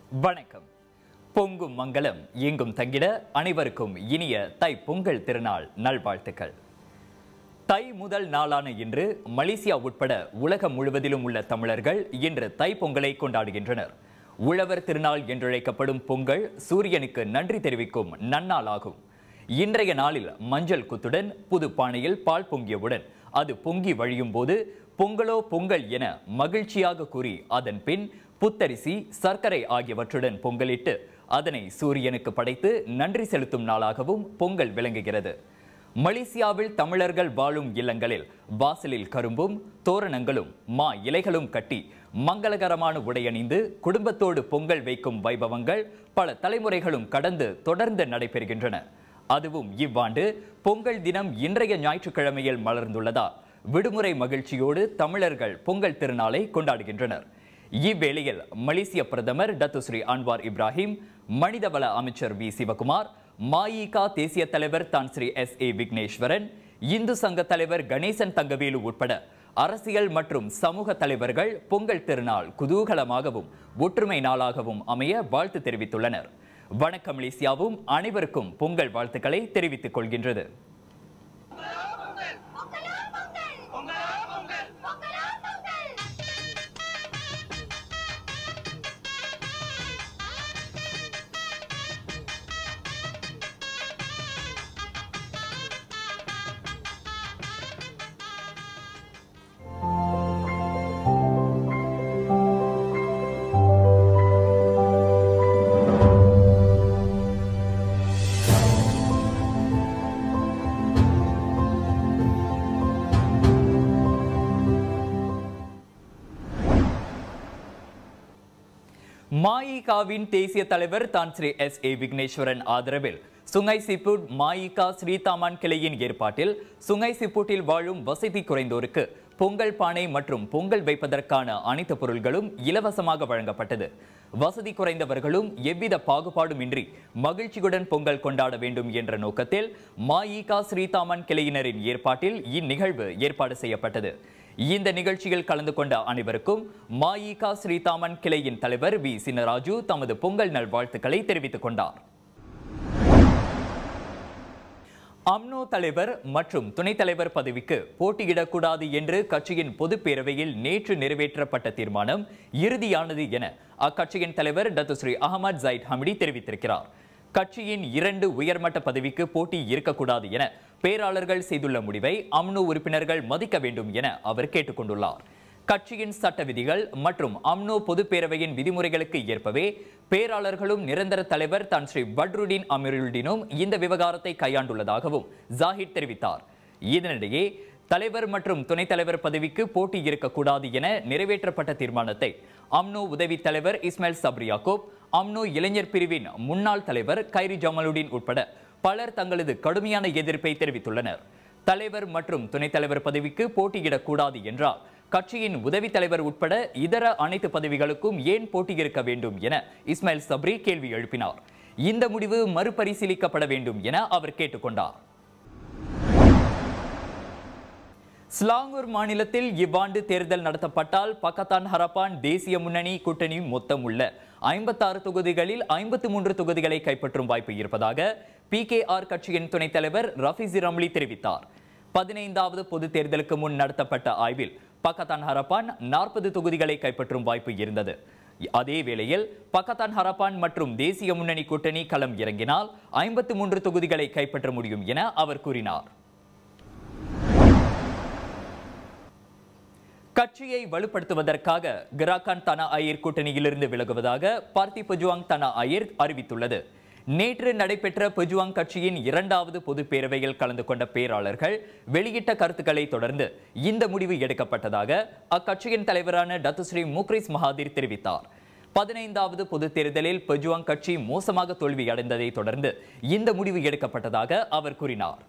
வணக்கம் பொங்கும் மங்களம் எங்கும் தங்கிட அனைவருக்கும் இனிய தை பொங்கல் திருநாள் நல்வாழ்த்துக்கள் தை முதல் நாளான இன்று மலேசியா உட்பட உலகம் முழுவதிலும் உள்ள தமிழர்கள் இன்று தை பொங்கலை கொண்டாடுகின்றனர் உழவர் திருநாள் என்றழைக்கப்படும் பொங்கல் சூரியனுக்கு நன்றி தெரிவிக்கும் நன்னாள் ஆகும் இன்றைய நாளில் மஞ்சள் குத்துடன் புது பானையில் பால் பொங்கியவுடன் அது பொங்கி வழியும் போது பொங்கலோ பொங்கல் என மகிழ்ச்சியாக கூறி அதன் பின் புத்தரிசி சர்க்கரை ஆகியவற்றுடன் பொங்கலிட்டு அதனை சூரியனுக்கு படைத்து நன்றி செலுத்தும் நாளாகவும் பொங்கல் விளங்குகிறது மலேசியாவில் தமிழர்கள் வாழும் இல்லங்களில் வாசலில் கரும்பும் தோரணங்களும் மா இலைகளும் கட்டி மங்களகரமான உடையணிந்து குடும்பத்தோடு பொங்கல் வைக்கும் வைபவங்கள் பல தலைமுறைகளும் கடந்து தொடர்ந்து நடைபெறுகின்றன அதுவும் இவ்வாண்டு பொங்கல் தினம் இன்றைய ஞாயிற்றுக்கிழமையில் மலர்ந்துள்ளதால் விடுமுறை மகிழ்ச்சியோடு தமிழர்கள் பொங்கல் திருநாளை கொண்டாடுகின்றனர் இவ்வேளையில் மலேசிய பிரதமர் டத்துஸ்ரீ அன்வார் இப்ராஹிம் மனிதவள அமைச்சர் வி சிவகுமார் மாயிகா தேசிய தலைவர் தான் ஸ்ரீ எஸ் ஏ விக்னேஸ்வரன் இந்து சங்க தலைவர் கணேசன் தங்கவேலு உட்பட அரசியல் மற்றும் சமூக தலைவர்கள் பொங்கல் திருநாள் குதூகலமாகவும் ஒற்றுமை நாளாகவும் அமைய வாழ்த்து தெரிவித்துள்ளனர் வணக்கம் மலேசியாவும் அனைவருக்கும் பொங்கல் வாழ்த்துக்களை தெரிவித்துக் கொள்கின்றது பொங்கலா பொங்கல் பொங்கலா பொங்கல் பொங்கலா பொங்கல் மாயிகாவின் தேசிய தலைவர் தான் ஸ்ரீ எஸ் ஏ விக்னேஸ்வரன் ஆதரவில் சுங்கை சிப்புட் மாயிகா ஸ்ரீதாமான் கிளையின் ஏற்பாட்டில் சுங்கை சிப்புட்டில் வாழும் வசதி குறைந்தோருக்கு பொங்கல் பானை மற்றும் பொங்கல் வைப்பதற்கான அனைத்து பொருள்களும் இலவசமாக வழங்கப்பட்டது வசதி குறைந்தவர்களும் எவ்வித பாகுபாடுமின்றி மகிழ்ச்சியுடன் பொங்கல் கொண்டாட வேண்டும் என்ற நோக்கத்தில் மாயிகா ஸ்ரீதாமன் கிளையினரின் ஏற்பாட்டில் இந்நிகழ்வு ஏற்பாடு செய்யப்பட்டது இந்த நிகழ்ச்சியில் கலந்து கொண்ட அனைவருக்கும் மாயிகா ஸ்ரீதாமன் கிளையின் தலைவர் வி சின்னராஜு தமது பொங்கல் நல்வாழ்த்துக்களை தெரிவித்துக் கொண்டார் அம்னோ தலைவர் மற்றும் துணைத் தலைவர் பதவிக்கு போட்டியிடக்கூடாது என்று கட்சியின் பொதுப் பேரவையில் நேற்று நிறைவேற்றப்பட்ட தீர்மானம் இறுதியானது என அக்கட்சியின் தலைவர் டத்துஸ்ரீ அகமது ஜைட் ஹமிடி தெரிவித்திருக்கிறார் கட்சியின் இரண்டு உயர்மட்ட பதவிக்கு போட்டி இருக்கக்கூடாது என பேராளர்கள் செய்துள்ள முடிவை அம்னோ உறுப்பினர்கள் மதிக்க வேண்டும் என அவர் கேட்டுக்கொண்டுள்ளார் கட்சியின் சட்ட விதிகள் மற்றும் அம்னோ பொதுப் பேரவையின் விதிமுறைகளுக்கு ஏற்பவே பேராளர்களும் நிரந்தர தலைவர் தான் ஸ்ரீ பட்ருடீன் அமீருல்டீனும் இந்த விவகாரத்தை கையாண்டுள்ளதாகவும் ஜாஹிர் தெரிவித்தார் இதனிடையே தலைவர் மற்றும் துணைத் தலைவர் பதவிக்கு போட்டி இருக்கக்கூடாது என நிறைவேற்றப்பட்ட தீர்மானத்தை அம்னோ உதவி தலைவர் இஸ்மாயில் சப்ரி யாக்கூப் அம்னோ இளைஞர் பிரிவின் முன்னாள் தலைவர் கைரி ஜமாலுடீன் உட்பட பலர் தங்களது கடுமையான எதிர்ப்பை தெரிவித்துள்ளனர் தலைவர் மற்றும் துணைத் தலைவர் பதவிக்கு போட்டியிடக்கூடாது என்றால் கட்சியின் உதவி தலைவர் உட்பட இதர அனைத்து பதவிகளுக்கும் ஏன் போட்டியிருக்க வேண்டும் என இஸ்மாயில் சப்ரி கேள்வி எழுப்பினார் இந்த முடிவு மறுபரிசீலிக்கப்பட வேண்டும் என அவர் கேட்டுக்கொண்டார் ஸ்லாங்கூர் மாநிலத்தில் இவ்வாண்டு தேர்தல் நடத்தப்பட்டால் பக்கத்தான் ஹரப்பான் தேசிய முன்னணி கூட்டணி மொத்தம் உள்ள ஐம்பத்தாறு தொகுதிகளில் ஐம்பத்து மூன்று தொகுதிகளை கைப்பற்றும் வாய்ப்பு இருப்பதாக பி கட்சியின் துணைத் தலைவர் ரஃபீசி ரம்லி தெரிவித்தார் பதினைந்தாவது பொது தேர்தலுக்கு முன் நடத்தப்பட்ட ஆய்வில் பக்கத்தான் ஹரப்பான் நாற்பது தொகுதிகளை கைப்பற்றும் வாய்ப்பு இருந்தது அதே வேளையில் பக்கத்தான் ஹரப்பான் மற்றும் தேசிய முன்னணி கூட்டணி களம் இறங்கினால் ஐம்பத்து மூன்று தொகுதிகளை கைப்பற்ற முடியும் என அவர் கூறினார் கட்சியை வலுப்படுத்துவதற்காக கிராகான் தனா அயர் கூட்டணியிலிருந்து விலகுவதாக பார்த்தி பஜுவாங் தனா அயர் அறிவித்துள்ளது நேற்று நடைபெற்ற பஜுவாங் கட்சியின் இரண்டாவது பொது பேரவையில் கலந்து கொண்ட பேராளர்கள் வெளியிட்ட கருத்துக்களை தொடர்ந்து இந்த முடிவு எடுக்கப்பட்டதாக அக்கட்சியின் தலைவரான டத்துஸ்ரீ முக்ரிஸ் மகாதீர் தெரிவித்தார் பதினைந்தாவது பொது தேர்தலில் பஜுவாங் கட்சி மோசமாக தோல்வி அடைந்ததை தொடர்ந்து இந்த முடிவு எடுக்கப்பட்டதாக அவர் கூறினார்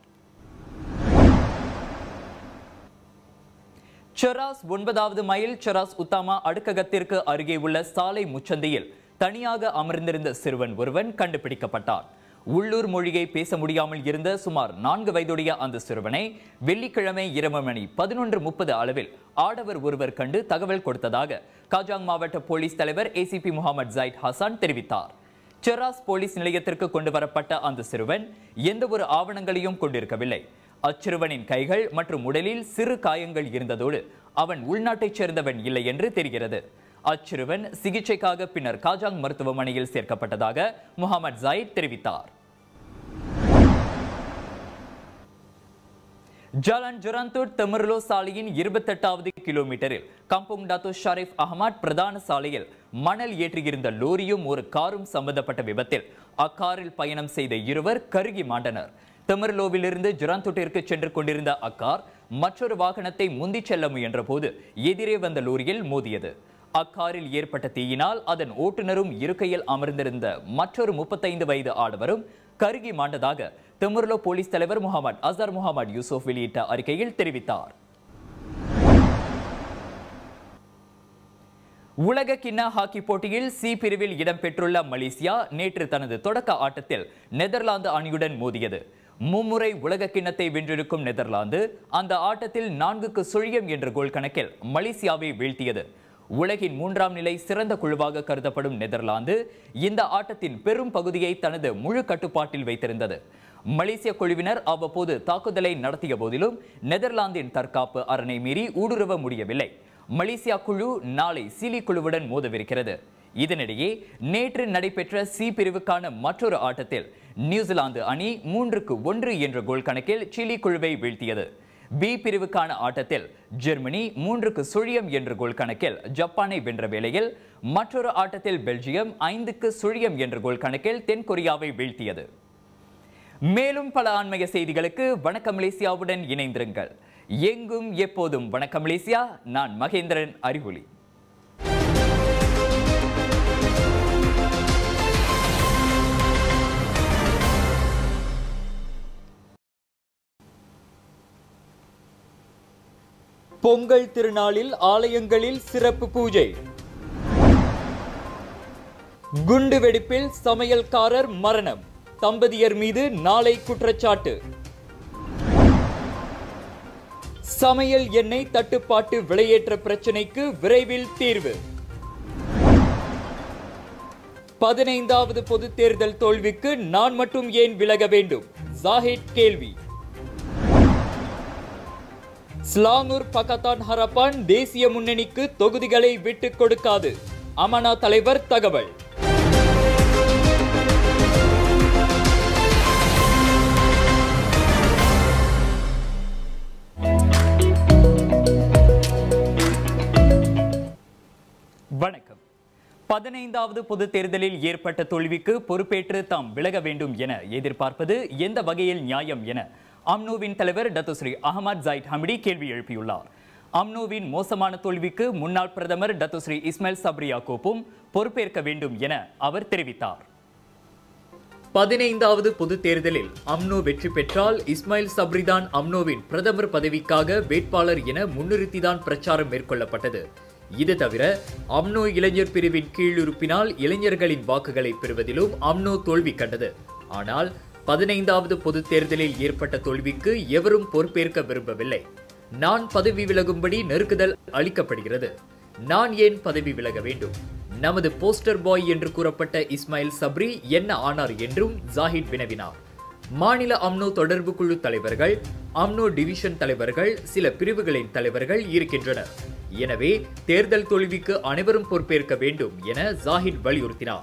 செராஸ் ஒன்பதாவது மைல் செராஸ் உத்தாமா அடுக்ககத்திற்கு அருகே உள்ள சாலை முச்சந்தையில் தனியாக அமர்ந்திருந்த சிறுவன் ஒருவன் கண்டுபிடிக்கப்பட்டான் உள்ளூர் மொழியை பேச முடியாமல் இருந்த சுமார் நான்கு வயதுடைய அந்த சிறுவனை வெள்ளிக்கிழமை இரவு மணி பதினொன்று முப்பது அளவில் ஆடவர் ஒருவர் கண்டு தகவல் கொடுத்ததாக காஜாங் மாவட்ட போலீஸ் தலைவர் ஏசிபி முகமது ஜைட் ஹசான் தெரிவித்தார் செராஸ் போலீஸ் நிலையத்திற்கு கொண்டு வரப்பட்ட அந்த சிறுவன் எந்த ஒரு ஆவணங்களையும் கொண்டிருக்கவில்லை அச்சிறுவனின் கைகள் மற்றும் உடலில் சிறு காயங்கள் இருந்ததோடு அவன் உள்நாட்டைச் சேர்ந்தவன் இல்லை என்று தெரிகிறது அச்சிறுவன் சிகிச்சைக்காக பின்னர் காஜாங் மருத்துவமனையில் சேர்க்கப்பட்டதாக முகமது ஜாயித் தெரிவித்தார் ஜலான் ஜொராந்தூர் தெமர்லோ சாலையின் இருபத்தெட்டாவது கிலோமீட்டரில் கம்போங் டாத்தோ ஷரீப் அஹமத் பிரதான சாலையில் மணல் ஏற்றியிருந்த லோரியும் ஒரு காரும் சம்பந்தப்பட்ட விபத்தில் அக்காரில் பயணம் செய்த இருவர் கருகி மாண்டனர் தெமர்லோவிலிருந்து ஜொராந்தூட்டிற்கு சென்று கொண்டிருந்த அக்கார் மற்றொரு வாகனத்தை முந்திச் செல்ல முயன்ற போது எதிரே வந்த லோரியில் மோதியது அக்காரில் ஏற்பட்ட தீயினால் அதன் ஓட்டுநரும் இருக்கையில் அமர்ந்திருந்த மற்றொரு முப்பத்தைந்து வயது ஆடவரும் கருகி மாண்டதாக தெமுர்லோ போலீஸ் தலைவர் முகமது அசர் முகமது யூசுப் வெளியிட்ட அறிக்கையில் தெரிவித்தார் உலக கிண்ண ஹாக்கி போட்டியில் சி பிரிவில் இடம்பெற்றுள்ள மலேசியா நேற்று தனது தொடக்க ஆட்டத்தில் நெதர்லாந்து அணியுடன் மோதியது மும்முறை உலக கிண்ணத்தை வென்றிருக்கும் நெதர்லாந்து அந்த ஆட்டத்தில் நான்குக்கு சுழியம் என்ற கோல் கணக்கில் மலேசியாவை வீழ்த்தியது உலகின் மூன்றாம் நிலை சிறந்த குழுவாக கருதப்படும் நெதர்லாந்து இந்த ஆட்டத்தின் பெரும் பகுதியை தனது முழு கட்டுப்பாட்டில் வைத்திருந்தது மலேசிய குழுவினர் அவ்வப்போது தாக்குதலை நடத்திய போதிலும் நெதர்லாந்தின் தற்காப்பு அரணை மீறி ஊடுருவ முடியவில்லை மலேசியா குழு நாளை சிலி குழுவுடன் மோதவிருக்கிறது இதனிடையே நேற்று நடைபெற்ற சி பிரிவுக்கான மற்றொரு ஆட்டத்தில் நியூசிலாந்து அணி மூன்றுக்கு ஒன்று என்ற கோல் கணக்கில் சிலி குழுவை வீழ்த்தியது பி பிரிவுக்கான ஆட்டத்தில் ஜெர்மனி மூன்றுக்கு சுழியம் என்ற கோல் கணக்கில் ஜப்பானை வென்ற வேளையில் மற்றொரு ஆட்டத்தில் பெல்ஜியம் ஐந்துக்கு சுழியம் என்ற கோல் கணக்கில் தென்கொரியாவை வீழ்த்தியது மேலும் பல ஆன்மீக செய்திகளுக்கு வணக்கம் மலேசியாவுடன் இணைந்திருங்கள் எங்கும் எப்போதும் வணக்கம் மலேசியா நான் மகேந்திரன் அறிவொளி பொங்கல் திருநாளில் ஆலயங்களில் சிறப்பு பூஜை குண்டு வெடிப்பில் சமையல்காரர் மரணம் தம்பதியர் மீது நாளை குற்றச்சாட்டு சமையல் எண்ணெய் தட்டுப்பாட்டு விலையேற்ற பிரச்சினைக்கு விரைவில் தீர்வு பதினைந்தாவது பொது தேர்தல் தோல்விக்கு நான் மட்டும் ஏன் விலக வேண்டும் ஜாஹித் கேள்வி ஸ்லாங்கூர் பக்கத்தான் ஹரப்பான் தேசிய முன்னணிக்கு தொகுதிகளை விட்டுக் கொடுக்காது அமனா தலைவர் தகவல் வணக்கம் பதினைந்தாவது பொது தேர்தலில் ஏற்பட்ட தோல்விக்கு பொறுப்பேற்று தாம் விலக வேண்டும் என எதிர்பார்ப்பது எந்த வகையில் நியாயம் என அம்னோவின் தலைவர் டத்துஸ்ரீ அகமது ஜாயிட் ஹமிடி கேள்வி எழுப்பியுள்ளார் அம்னோவின் மோசமான தோல்விக்கு முன்னாள் பிரதமர் டத்துஸ்ரீ இஸ்மாயில் சப்ரியா கோப்பும் பொறுப்பேற்க வேண்டும் என அவர் தெரிவித்தார் பதினைந்தாவது பொது தேர்தலில் அம்னோ வெற்றி பெற்றால் இஸ்மாயில் சப்ரிதான் அம்னோவின் பிரதமர் பதவிக்காக வேட்பாளர் என முன்னிறுத்திதான் பிரச்சாரம் மேற்கொள்ளப்பட்டது இது தவிர அம்னோ இளைஞர் பிரிவின் கீழுறுப்பினால் இளைஞர்களின் வாக்குகளை பெறுவதிலும் அம்னோ தோல்வி கண்டது ஆனால் பதினைந்தாவது பொது தேர்தலில் ஏற்பட்ட தோல்விக்கு எவரும் பொறுப்பேற்க விரும்பவில்லை நான் பதவி விலகும்படி நெருக்குதல் அளிக்கப்படுகிறது நான் ஏன் பதவி விலக வேண்டும் நமது போஸ்டர் பாய் என்று கூறப்பட்ட இஸ்மாயில் சப்ரி என்ன ஆனார் என்றும் ஜாஹித் வினவினார் மாநில அம்னோ தொடர்பு குழு தலைவர்கள் அம்னோ டிவிஷன் தலைவர்கள் சில பிரிவுகளின் தலைவர்கள் இருக்கின்றனர் எனவே தேர்தல் தோல்விக்கு அனைவரும் பொறுப்பேற்க வேண்டும் என ஜாஹித் வலியுறுத்தினார்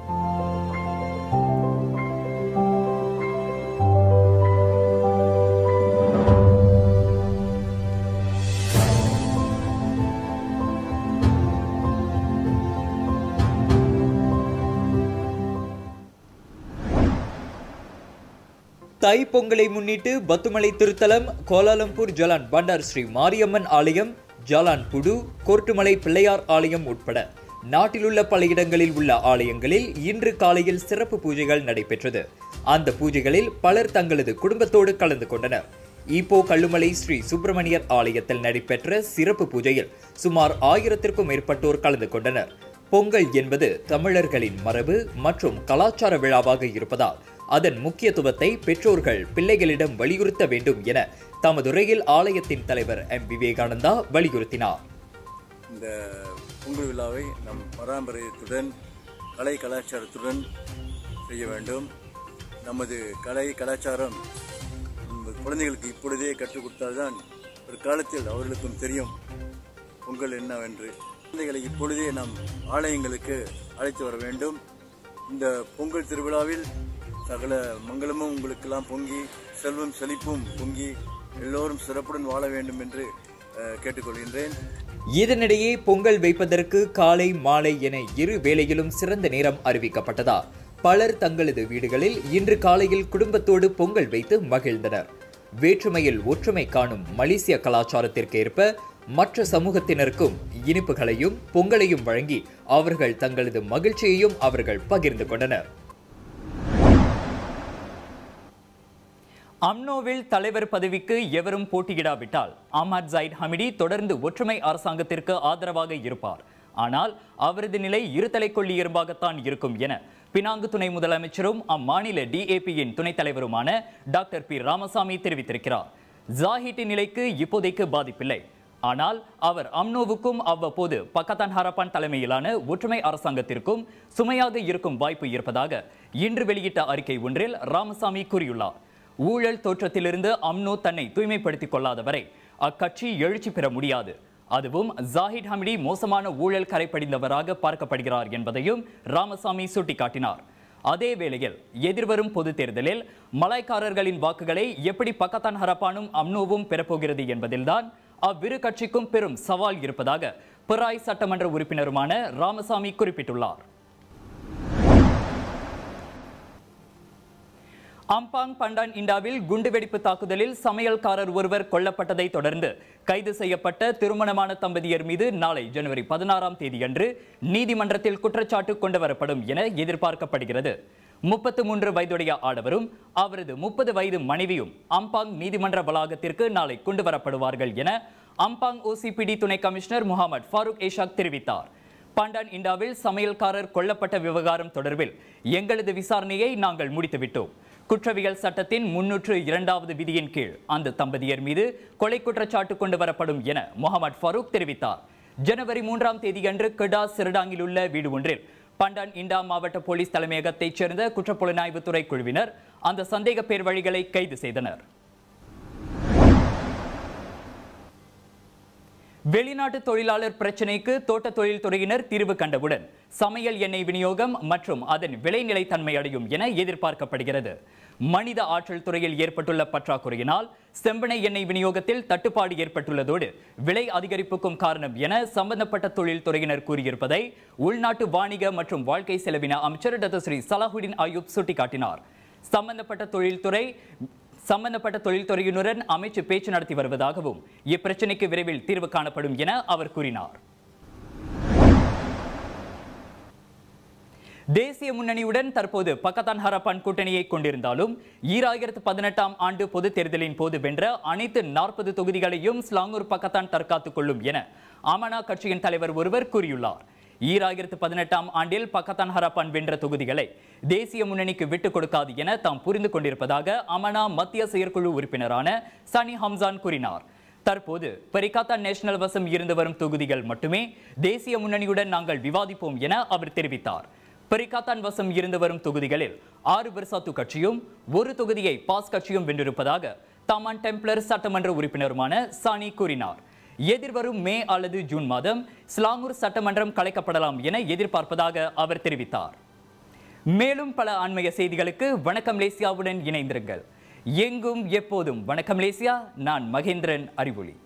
தை பொங்கலை முன்னிட்டு பத்துமலை திருத்தலம் Kuala Lumpur Jalan Bandar Sri Mariamman ஆலயம் ஜலான் புடு கோர்ட்டுமலை பிள்ளையார் ஆலயம் உட்பட நாட்டிலுள்ள பல இடங்களில் உள்ள ஆலயங்களில் இன்று காலையில் சிறப்பு பூஜைகள் நடைபெற்றது அந்த பூஜைகளில் பலர் தங்களது குடும்பத்தோடு கலந்து கொண்டனர் ஈப்போ கல்லுமலை ஸ்ரீ சுப்பிரமணியர் ஆலயத்தில் நடைபெற்ற சிறப்பு பூஜையில் சுமார் ஆயிரத்திற்கும் மேற்பட்டோர் கலந்து கொண்டனர் பொங்கல் என்பது தமிழர்களின் மரபு மற்றும் கலாச்சார விழாவாக இருப்பதால் அதன் முக்கியத்துவத்தை பெற்றோர்கள் பிள்ளைகளிடம் வலியுறுத்த வேண்டும் என தமதுரையில் ஆலயத்தின் தலைவர் எம் விவேகானந்தா வலியுறுத்தினார் இந்த பொங்கல் விழாவை நம் பாரம்பரியத்துடன் கலை கலாச்சாரத்துடன் செய்ய வேண்டும் நமது கலை கலாச்சாரம் நம்ம குழந்தைகளுக்கு இப்பொழுதே கற்றுக் கொடுத்தால்தான் ஒரு காலத்தில் அவர்களுக்கும் தெரியும் பொங்கல் என்னவென்று குழந்தைகளை இப்பொழுதே நாம் ஆலயங்களுக்கு அழைத்து வர வேண்டும் இந்த பொங்கல் திருவிழாவில் சகல மங்களமும் உங்களுக்கெல்லாம் பொங்கி செல்வம் செழிப்பும் பொங்கி எல்லோரும் சிறப்புடன் வாழ வேண்டும் என்று அஹ், கேட்டுக்கொள்கின்றேன் இதனிடையே பொங்கல் வைப்பதற்கு காலை மாலை என இரு வேளையிலும் சிறந்த நேரம் அறிவிக்கப்பட்டதா பலர் தங்களது வீடுகளில் இன்று காலையில் குடும்பத்தோடு பொங்கல் வைத்து மகிழ்ந்தனர் வேற்றுமையில் ஒற்றுமை காணும் மலேசிய கலாச்சாரத்திற்கு ஏற்ப மற்ற சமூகத்தினருக்கும் இனிப்புகளையும் பொங்கலையும் வழங்கி அவர்கள் தங்களது மகிழ்ச்சியையும் அவர்கள் பகிர்ந்து கொண்டனர் அம்னோவில் தலைவர் பதவிக்கு எவரும் போட்டியிடாவிட்டால் அஹ்மத் ஜைட் ஹமிடி தொடர்ந்து ஒற்றுமை அரசாங்கத்திற்கு ஆதரவாக இருப்பார் ஆனால் அவரது நிலை இருதலை கொள்ளி எறும்பாகத்தான் இருக்கும் என பினாங்கு துணை முதலமைச்சரும் அம்மாநில டிஏபியின் துணைத் தலைவருமான டாக்டர் பி ராமசாமி தெரிவித்திருக்கிறார் ஜாஹிட்டின் நிலைக்கு இப்போதைக்கு பாதிப்பில்லை ஆனால் அவர் அம்னோவுக்கும் அவ்வப்போது பக்கத்தான் ஹரப்பான் தலைமையிலான ஒற்றுமை அரசாங்கத்திற்கும் சுமையாக இருக்கும் வாய்ப்பு இருப்பதாக இன்று வெளியிட்ட அறிக்கை ஒன்றில் ராமசாமி கூறியுள்ளார் ஊழல் தோற்றத்திலிருந்து அம்னோ தன்னை தூய்மைப்படுத்திக் கொள்ளாதவரை அக்கட்சி எழுச்சி பெற முடியாது அதுவும் ஜாஹிட் ஹமிடி மோசமான ஊழல் கரைப்படிந்தவராக பார்க்கப்படுகிறார் என்பதையும் ராமசாமி சுட்டிக்காட்டினார் அதே வேளையில் எதிர்வரும் பொது தேர்தலில் மலாய்க்காரர்களின் வாக்குகளை எப்படி பக்கத்தான் ஹரப்பானும் அம்னோவும் பெறப்போகிறது என்பதில்தான் அவ்விரு கட்சிக்கும் பெரும் சவால் இருப்பதாக பிராய் சட்டமன்ற உறுப்பினருமான ராமசாமி குறிப்பிட்டுள்ளார் அம்பாங் பண்டான் இண்டாவில் குண்டுவெடிப்பு தாக்குதலில் சமையல்காரர் ஒருவர் கொல்லப்பட்டதை தொடர்ந்து கைது செய்யப்பட்ட திருமணமான தம்பதியர் மீது நாளை ஜனவரி பதினாறாம் தேதியன்று நீதிமன்றத்தில் குற்றச்சாட்டு கொண்டு வரப்படும் என எதிர்பார்க்கப்படுகிறது முப்பத்து மூன்று வயதுடைய ஆடவரும் அவரது முப்பது வயது மனைவியும் அம்பாங் நீதிமன்ற வளாகத்திற்கு நாளை கொண்டு வரப்படுவார்கள் என அம்பாங் ஓசிபிடி துணை கமிஷனர் முகமது ஃபாரூக் ஏஷாக் தெரிவித்தார் பாண்டான் இண்டாவில் சமையல்காரர் கொல்லப்பட்ட விவகாரம் தொடர்பில் எங்களது விசாரணையை நாங்கள் முடித்துவிட்டோம் குற்றவியல் சட்டத்தின் முன்னூற்று இரண்டாவது விதியின் கீழ் அந்த தம்பதியர் மீது கொலை குற்றச்சாட்டு கொண்டு வரப்படும் என முகமது ஃபாரூக் தெரிவித்தார் ஜனவரி மூன்றாம் தேதியன்று கெடா சிறடாங்கில் உள்ள வீடு ஒன்றில் பண்டான் இண்டா மாவட்ட போலீஸ் தலைமையகத்தைச் சேர்ந்த குற்றப்புலனாய்வுத்துறை குழுவினர் அந்த சந்தேக பேர் வழிகளை கைது செய்தனர் வெளிநாட்டு தொழிலாளர் பிரச்சினைக்கு தோட்ட தொழில் துறையினர் தீர்வு கண்டவுடன் சமையல் எண்ணெய் விநியோகம் மற்றும் அதன் விளைநிலைத்தன்மை அடையும் என எதிர்பார்க்கப்படுகிறது மனித ஆற்றல் துறையில் ஏற்பட்டுள்ள பற்றாக்குறையினால் செம்பனை எண்ணெய் விநியோகத்தில் தட்டுப்பாடு ஏற்பட்டுள்ளதோடு விலை அதிகரிப்புக்கும் காரணம் என சம்பந்தப்பட்ட தொழில் துறையினர் கூறியிருப்பதை உள்நாட்டு வாணிக மற்றும் வாழ்க்கை செலவின அமைச்சர் டாக்டர் ஸ்ரீ சலாஹுடின் அயூப் சுட்டிக்காட்டினார் சம்பந்தப்பட்ட தொழில்துறை சம்பந்தப்பட்ட தொழில்துறையினருடன் அமைச்சு பேச்சு நடத்தி வருவதாகவும் இப்பிரச்சினைக்கு விரைவில் தீர்வு காணப்படும் என அவர் கூறினார் தேசிய முன்னணியுடன் தற்போது பக்கத்தான் ஹரப்பான் கூட்டணியை கொண்டிருந்தாலும் ஈராயிரத்து பதினெட்டாம் ஆண்டு பொது தேர்தலின் போது வென்ற அனைத்து நாற்பது தொகுதிகளையும் ஸ்லாங்கூர் பக்கத்தான் தற்காத்துக் கொள்ளும் என அமனா கட்சியின் தலைவர் ஒருவர் கூறியுள்ளார் ஈராயிரத்து பதினெட்டாம் ஆண்டில் பக்கத்தான் ஹரப்பான் வென்ற தொகுதிகளை தேசிய முன்னணிக்கு விட்டுக் கொடுக்காது என தாம் புரிந்து கொண்டிருப்பதாக அமனா மத்திய செயற்குழு உறுப்பினரான சனி ஹம்சான் கூறினார் தற்போது பரிகாத்தா நேஷனல் வசம் இருந்து வரும் தொகுதிகள் மட்டுமே தேசிய முன்னணியுடன் நாங்கள் விவாதிப்போம் என அவர் தெரிவித்தார் பரிகாத்தான் வசம் இருந்து வரும் தொகுதிகளில் ஆறு பெர்சாத்து கட்சியும் ஒரு தொகுதியை பாஸ் கட்சியும் வென்றிருப்பதாக தாமான் டெம்ப்ளர் சட்டமன்ற உறுப்பினருமான சானி கூறினார் எதிர்வரும் மே அல்லது ஜூன் மாதம் ஸ்லாங்கூர் சட்டமன்றம் கலைக்கப்படலாம் என எதிர்பார்ப்பதாக அவர் தெரிவித்தார் மேலும் பல ஆன்மீக செய்திகளுக்கு வணக்கம் லேசியாவுடன் இணைந்திருங்கள் எங்கும் எப்போதும் வணக்கம் லேசியா நான் மகேந்திரன் அறிவொளி